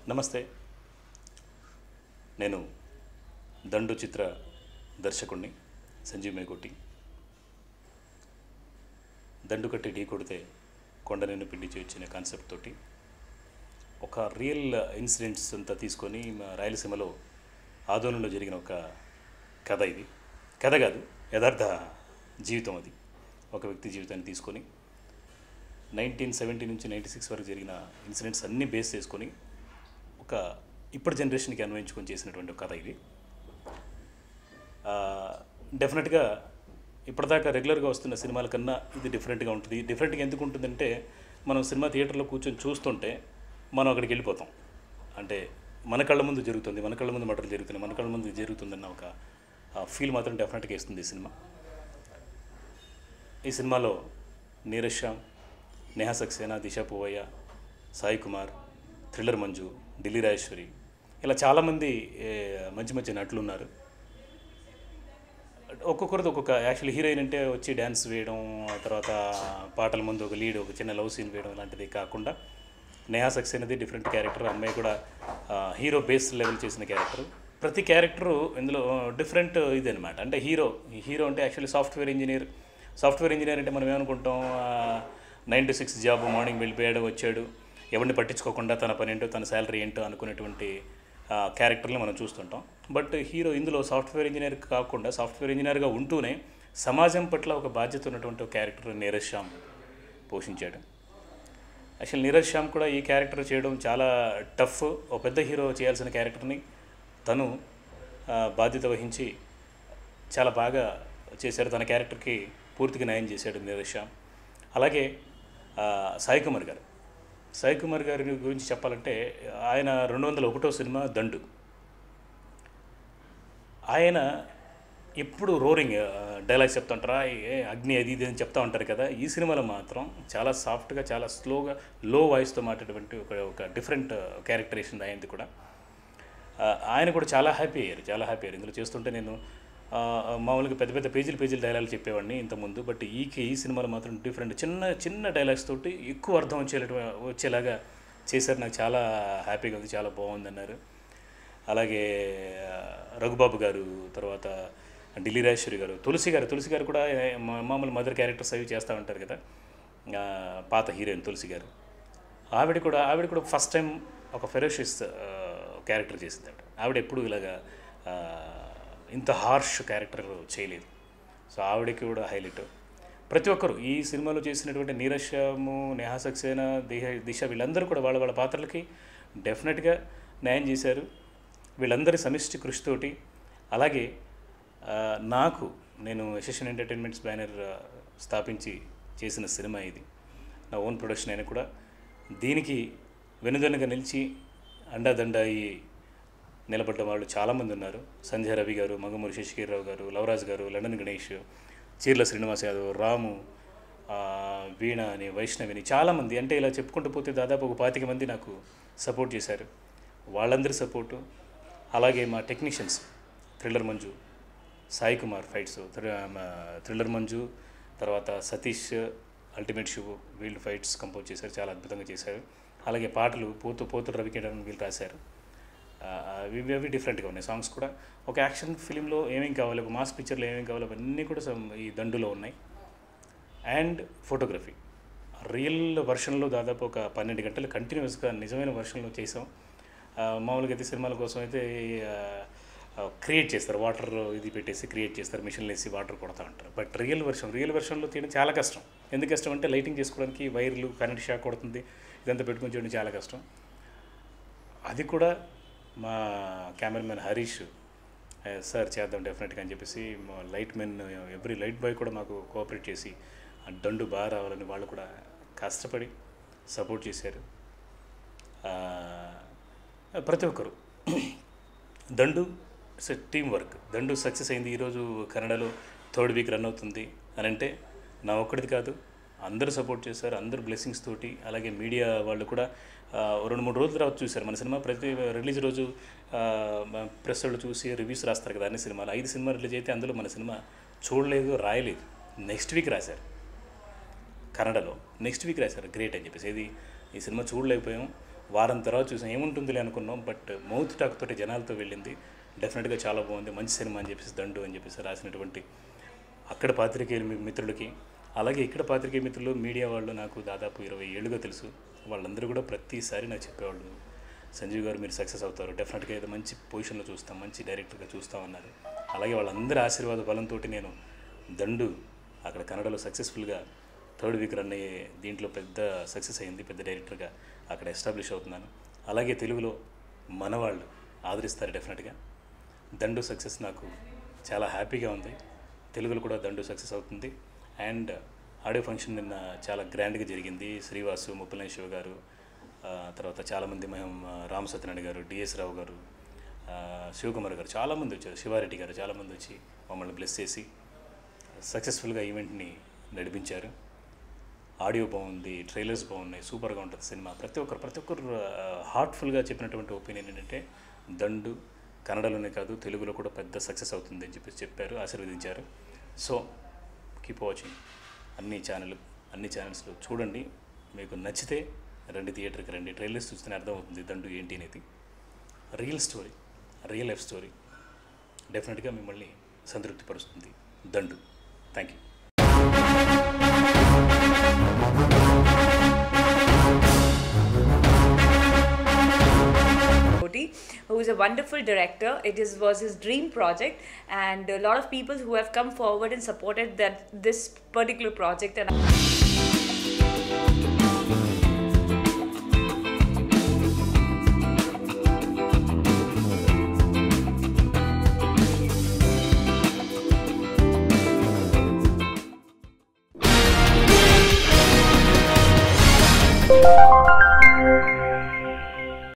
నమస్తే నేను దండు చిత్ర దర్శకుణ్ణి సంజీవ్ మేకోటి దండు కట్టి ఢీ కొడితే కొండ నేను పిండి చేయొచ్చనే కాన్సెప్ట్ తోటి ఒక రియల్ ఇన్సిడెంట్స్ అంతా తీసుకొని మా రాయలసీమలో ఆందోళనలో జరిగిన ఒక కథ ఇది కథ కాదు యథార్థ జీవితం అది ఒక వ్యక్తి జీవితాన్ని తీసుకొని నైన్టీన్ సెవెంటీ నుంచి నైంటీ సిక్స్ వరకు జరిగిన ఇన్సిడెంట్స్ అన్నీ బేస్ చేసుకొని ఒక ఇప్పటి జనరేషన్కి అన్వయించుకొని చేసినటువంటి ఒక కథ ఇది డెఫినెట్గా ఇప్పటిదాకా రెగ్యులర్గా వస్తున్న సినిమాల కన్నా ఇది డిఫరెంట్గా ఉంటుంది డిఫరెంట్గా ఎందుకు ఉంటుందంటే మనం సినిమా థియేటర్లో కూర్చొని చూస్తుంటే మనం అక్కడికి వెళ్ళిపోతాం అంటే మన కళ్ళ ముందు జరుగుతుంది మన కళ్ళ ముందు మటలు జరుగుతుంది మన కళ్ళ ముందు ఇది జరుగుతుందన్న ఒక ఫీల్ మాత్రం డెఫినెట్గా ఇస్తుంది ఈ సినిమా ఈ సినిమాలో నీరజ్ శ్యామ్ నేహా సక్సేనా దిశా పువయ్య సాయి కుమార్ థ్రిల్లర్ మంజు ఢిల్లీ రాజేశ్వరి ఇలా చాలామంది ఏ, మంచి మంచి నటులు ఉన్నారు ఒక్కొక్కరిది ఒక్కొక్క యాక్చువల్లీ హీరోయిన్ అంటే వచ్చి డ్యాన్స్ వేయడం ఆ తర్వాత పాటల ముందు ఒక లీడ్ ఒక చిన్న లవ్ సీన్ వేయడం లాంటిది కాకుండా నేహా సక్సేనాది డిఫరెంట్ క్యారెక్టర్ అమ్మాయి కూడా ఆ, హీరో బేస్ లెవెల్ చేసిన క్యారెక్టర్ ప్రతి క్యారెక్టరు ఇందులో డిఫరెంట్ ఇది అనమాట అంటే హీరో ఈ హీరో అంటే actually software engineer software engineer అంటే మనం ఏమనుకుంటాం nine to six job morning వెళ్ళిపోయాడు వచ్చాడు ఎవరిని పట్టించుకోకుండా తన పని ఏంటో తన శాలరీ ఏంటో అనుకునేటువంటి ఆ, క్యారెక్టర్ని మనం చూస్తుంటాం బట్ హీరో ఇందులో సాఫ్ట్వేర్ ఇంజనీర్ కాకుండా సాఫ్ట్వేర్ ఇంజనీర్గా ఉంటూనే సమాజం పట్ల ఒక బాధ్యత ఉన్నటువంటి ఒక క్యారెక్టర్ నీరజ్ శ్యామ్ పోషించాడు యాక్చువల్ నీరజ్ శ్యామ్ కూడా ఈ క్యారెక్టర్ చేయడం చాలా టఫ్ ఒక పెద్ద హీరో చేయాల్సిన క్యారెక్టర్ని తను ఆ, బాధ్యత వహించి చాలా బాగా చేశాడు తన క్యారెక్టర్కి పూర్తిగా న్యాయం చేశాడు నీరజ్ శ్యామ్ అలాగే ఆ, సాయి కుమార్ గారు సాయి కుమార్ గారి గురించి చెప్పాలంటే ఆయన రెండు వందల ఒకటో సినిమా దండు ఆయన ఎప్పుడు రోరింగ్ డైలాగ్స్ చెప్తా ఉంటారా ఏ అగ్ని అది ఇది అని చెప్తా ఉంటారు కదా ఈ సినిమాలో మాత్రం చాలా సాఫ్ట్గా చాలా స్లోగా లో వాయిస్తో మాట్లాడేటువంటి ఒక ఒక డిఫరెంట్ క్యారెక్టరేషన్ అయింది కూడా ఆ, ఆయన కూడా చాలా హ్యాపీ అయ్యారు చాలా హ్యాపీ అయ్యారు ఇందులో చేస్తుంటే నేను ఆ, మామూలుగా పెద్ద పెద్ద పేజీలు పేజీలు డైలాగులు చెప్పేవాడిని ఇంతకుముందు బట్ ఈ ఈ సినిమాలో మాత్రం డిఫరెంట్ చిన్న చిన్న డైలాగ్స్ తోటి ఎక్కువ అర్థం వచ్చేలా వచ్చేలాగా చేశారు నాకు చాలా హ్యాపీగా ఉంది చాలా బాగుంది అన్నారు అలాగే ఆ, రఘుబాబు గారు తర్వాత ఢిల్లీ రాజేశ్వరి గారు తులసి గారు తులసి గారు కూడా ఏ, మా- మామూలు మదర్ క్యారెక్టర్స్ అవి చేస్తూ ఉంటారు కదా ఆ, పాత హీరోయిన్ తులసి గారు ఆవిడ కూడా ఆవిడ కూడా ఫస్ట్ టైం ఒక ఫెరోషియస్ క్యారెక్టర్ చేసిందట ఆవిడ ఎప్పుడు ఇలాగా ఆ, ఇంత హార్ష్ క్యారెక్టర్ చేయలేదు సో ఆవిడకి కూడా హైలైట్ ప్రతి ఒక్కరు ఈ సినిమాలో చేసినటువంటి నీరజ్ శ్యాము నేహా సక్సేనా దిహ దిశ వీళ్ళందరూ కూడా వాళ్ళ వాళ్ళ పాత్రలకి డెఫినెట్గా న్యాయం చేశారు వీళ్ళందరి సమిష్టి కృషితోటి అలాగే ఆ, నాకు నేను యశస్విని ఎంటర్టైన్మెంట్స్ బ్యానర్ ఆ, స్థాపించి చేసిన సినిమా ఇది నా ఓన్ ప్రొడక్షన్ అయినా కూడా దీనికి వెనుదనుగా నిలిచి అండాదండ అయ్యి నిలబడ్డ వాళ్ళు చాలామంది ఉన్నారు సంధ్య రవి గారు మంగమూరి శశికీర్రావు గారు లవరాజ్ గారు లండన్ గణేష్ చీర్ల శ్రీనివాస్ యాదవ్ రాము ఆ, వీణ అని వైష్ణవిని చాలామంది అంటే ఇలా చెప్పుకుంటూ పోతే దాదాపు ఒక పాతిక మంది నాకు సపోర్ట్ చేశారు వాళ్ళందరి సపోర్టు అలాగే మా technicians thriller Manju Sai Kumar fights thriller Manju తర్వాత సతీష్ అల్టిమేట్ షూ వీళ్ళు ఫైట్స్ కంపోజ్ చేశారు చాలా అద్భుతంగా చేశారు అలాగే పాటలు పోతూ పోతూ రవికిరణ్ వీళ్ళు రాశారు ఆ, ఇవి అవి డిఫరెంట్గా ఉన్నాయి సాంగ్స్ కూడా ఒక యాక్షన్ ఫిలింలో ఏమేం కావాలి ఒక మాస్ పిక్చర్లో ఏమేం కావాలి అవన్నీ కూడా some ఈ దండులో ఉన్నాయి అండ్ ఫోటోగ్రఫీ రియల్ వర్షన్లో దాదాపు ఒక పన్నెండు గంటలు కంటిన్యూస్గా నిజమైన వర్షన్లో చేసాం ఆ, మామూలుగా అయితే సినిమాల కోసం అయితే క్రియేట్ చేస్తారు వాటర్ ఇది పెట్టేసి క్రియేట్ చేస్తారు మిషన్లు వేసి వాటర్ కొడతా ఉంటారు బట్ రియల్ వర్షన్ రియల్ వర్షన్లో తీయడం చాలా కష్టం ఎందుకు కష్టం అంటే లైటింగ్ చేసుకోవడానికి వైర్లు కరెంట్ షాక్ కొడుతుంది ఇదంతా పెట్టుకొని చేయడం చాలా కష్టం అది కూడా మా కెమెరామెన్ హరీష్ "ఏ, సార్ చేద్దాం డెఫినెట్గా అని చెప్పేసి మా light men every light boy కూడా మాకు కోఆపరేట్ చేసి ఆ దండు బాగా రావాలని వాళ్ళు కూడా కష్టపడి సపోర్ట్ చేశారు ఆ, ప్రతి ఒక్కరు Dandu it's team work Dandu success అయింది ఈరోజు కన్నడలో థర్డ్ వీక్ రన్ అవుతుంది అని అంటే నా ఒక్కడిది కాదు అందరూ సపోర్ట్ చేశారు అందరూ బ్లెస్సింగ్స్ తోటి అలాగే మీడియా వాళ్ళు కూడా ఆ, రెండు మూడు రోజుల తర్వాత చూశారు మన సినిమా ప్రతి రిలీజ్ రోజు ప్రెస్ వాళ్ళు చూసి రివ్యూస్ రాస్తారు కదా అన్ని సినిమాలు ఐదు సినిమా రిలీజ్ అయితే అందులో మన సినిమా చూడలేదు రాయలేదు నెక్స్ట్ వీక్ రాశారు కన్నడలో నెక్స్ట్ వీక్ రాశారు గ్రేట్ అని చెప్పేసి ఇది ఈ సినిమా చూడలేకపోయాం వారం తర్వాత చూసాం ఏముంటుందిలే అనుకున్నాం బట్ మౌత్ టాక్ తోటి జనాలతో వెళ్ళింది డెఫినెట్గా చాలా బాగుంది మంచి సినిమా అని చెప్పేసి దండు అని చెప్పేసి రాసినటువంటి అక్కడ పాత్రికేయులు మీ మిత్రులకి అలాగే ఇక్కడ పాత్రికేయ మిత్రులు మీడియా వాళ్ళు నాకు దాదాపు ఇరవై ఏళ్ళుగా తెలుసు వాళ్ళందరూ కూడా ప్రతిసారి నాకు చెప్పేవాళ్ళు సంజీవ్ గారు మీరు సక్సెస్ అవుతారు డెఫినెట్గా ఏదో మంచి పొజిషన్లో చూస్తాం మంచి డైరెక్టర్గా చూస్తామన్నారు అలాగే వాళ్ళందరి ఆశీర్వాద బలంతో నేను దండు అక్కడ కన్నడలో సక్సెస్ఫుల్గా థర్డ్ వీక్ రన్ అయ్యే దీంట్లో పెద్ద సక్సెస్ అయింది పెద్ద డైరెక్టర్గా అక్కడ ఎస్టాబ్లిష్ అవుతున్నాను అలాగే తెలుగులో మనవాళ్ళు ఆదరిస్తారు డెఫినెట్గా దండు సక్సెస్ నాకు చాలా హ్యాపీగా ఉంది తెలుగులో కూడా దండు సక్సెస్ అవుతుంది అండ్ ఆడియో ఫంక్షన్ నిన్న చాలా గ్రాండ్గా జరిగింది శ్రీవాసు ముప్పలనే శివ గారు ఆ, తర్వాత చాలామంది మేము ఆ, రామ సత్యనారాయణ గారు డిఎస్ రావు గారు ఆ, శివకుమార్ గారు చాలామంది వచ్చారు శివారెడ్డి గారు చాలామంది వచ్చి మమ్మల్ని బ్లెస్ చేసి సక్సెస్ఫుల్గా ఈవెంట్ని నడిపించారు ఆడియో బాగుంది ట్రైలర్స్ బాగున్నాయి సూపర్గా ఉంటుంది సినిమా ప్రతి ఒక్కరు ప్రతి ఒక్కరు హార్ట్ఫుల్గా చెప్పినటువంటి ఒపీనియన్ ఏంటంటే దండు కన్నడలోనే కాదు తెలుగులో కూడా పెద్ద సక్సెస్ అవుతుంది అని చెప్పేసి చెప్పారు ఆశీర్వదించారు సో కీప్ వాచింగ్ అన్ని ఛానల్ అన్ని ఛానల్స్లో చూడండి మీకు నచ్చితే రండి థియేటర్కి రండి ట్రైలర్స్ చూస్తేనే అర్థమవుతుంది దండు ఏంటి అనేది real story real life story డెఫినెట్గా మిమ్మల్ని సంతృప్తిపరుస్తుంది దండు thank you Modi, who is a wonderful director. It is was his dream project, and a lot of people who have come forward and supported that this particular project. And